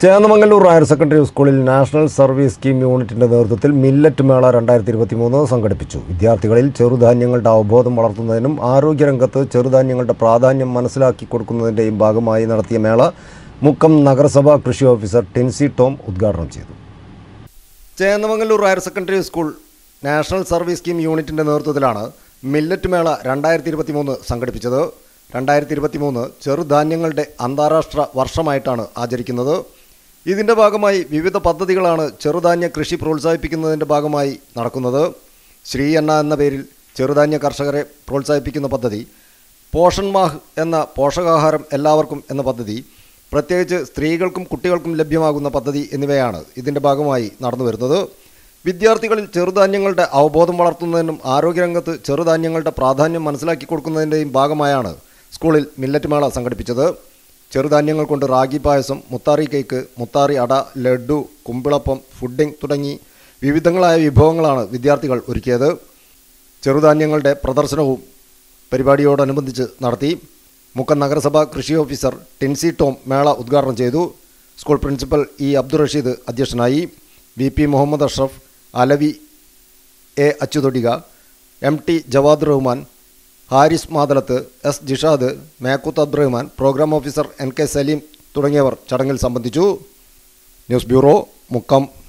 Chennamangalur higher secondary സ്കൂളിൽ national service scheme യൂണിറ്റിന്റെ നേതൃത്വത്തിൽ മില്ലറ്റ് മേള രണ്ടായിരത്തി ഇരുപത്തി മൂന്ന് സംഘടിപ്പിച്ചു വിദ്യാർത്ഥികളിൽ ചെറുധാന്യങ്ങളുടെ അവബോധം വളർത്തുന്നതിനും ആരോഗ്യരംഗത്ത് ചെറുധാന്യങ്ങളുടെ പ്രാധാന്യം മനസ്സിലാക്കി കൊടുക്കുന്നതിൻ്റെയും ഭാഗമായി നടത്തിയ മേള മുക്കം നഗരസഭാ കൃഷി ഓഫീസർ ടിൻസി ടോം ഉദ്ഘാടനം ചെയ്തു Chennamangallur higher secondary school national service scheme യൂണിറ്റിന്റെ നേതൃത്വത്തിലാണ് മില്ലറ്റ് മേള രണ്ടായിരത്തി ഇരുപത്തി മൂന്ന് സംഘടിപ്പിച്ചത് രണ്ടായിരത്തി ഇരുപത്തി മൂന്ന് ചെറുധാന്യങ്ങളുടെ അന്താരാഷ്ട്ര വർഷമായിട്ടാണ് ആചരിക്കുന്നത് ഇതിന്റെ ഭാഗമായി വിവിധ പദ്ധതികളാണ് ചെറുധാന്യ കൃഷി പ്രോത്സാഹിപ്പിക്കുന്നതിന്റെ ഭാഗമായി നടക്കുന്നത് ശ്രീ എണ്ണ എന്ന പേരിൽ ചെറുധാന്യ കർഷകരെ പ്രോത്സാഹിപ്പിക്കുന്ന പദ്ധതി പോഷൺ മാഹ് എന്ന പോഷകാഹാരം എല്ലാവർക്കും എന്ന പദ്ധതി പ്രത്യേകിച്ച് സ്ത്രീകൾക്കും കുട്ടികൾക്കും ലഭ്യമാകുന്ന പദ്ധതി എന്നിവയാണ് ഇതിൻ്റെ ഭാഗമായി നടന്നു വരുന്നത് വിദ്യാർത്ഥികളിൽ ചെറുധാന്യങ്ങളുടെ അവബോധം വളർത്തുന്നതിനും ആരോഗ്യരംഗത്ത് ചെറുധാന്യങ്ങളുടെ പ്രാധാന്യം മനസ്സിലാക്കി കൊടുക്കുന്നതിൻ്റെയും ഭാഗമായാണ് സ്കൂളിൽ മില്ലറ്റ് മേള സംഘടിപ്പിച്ചത് ചെറുധാന്യങ്ങൾ കൊണ്ട് റാഗി പായസം മുത്താറി കേക്ക് മുത്താറി അട ലഡു കുമ്പിളപ്പം ഫുഡിംഗ് തുടങ്ങി വിവിധങ്ങളായ വിഭവങ്ങളാണ് വിദ്യാർത്ഥികൾ ഒരുക്കിയത് ചെറുധാന്യങ്ങളുടെ പ്രദർശനവും പരിപാടിയോടനുബന്ധിച്ച് നടത്തി മുക്കം നഗരസഭ കൃഷി ഓഫീസർ ടിൻസി ടോം മേള ഉദ്ഘാടനം ചെയ്തു school principal E Abdul Rasheed അധ്യക്ഷനായി V P Muhammad Ashraf Alavi A Achuthodika M T Jawad Rahman Haris Mathalath S Jishad Mekkoth Abdurahman programme officer N K Saleem തുടങ്ങിയവർ ചടങ്ങിൽ സംബന്ധിച്ചു ന്യൂസ് ബ്യൂറോ മുക്കം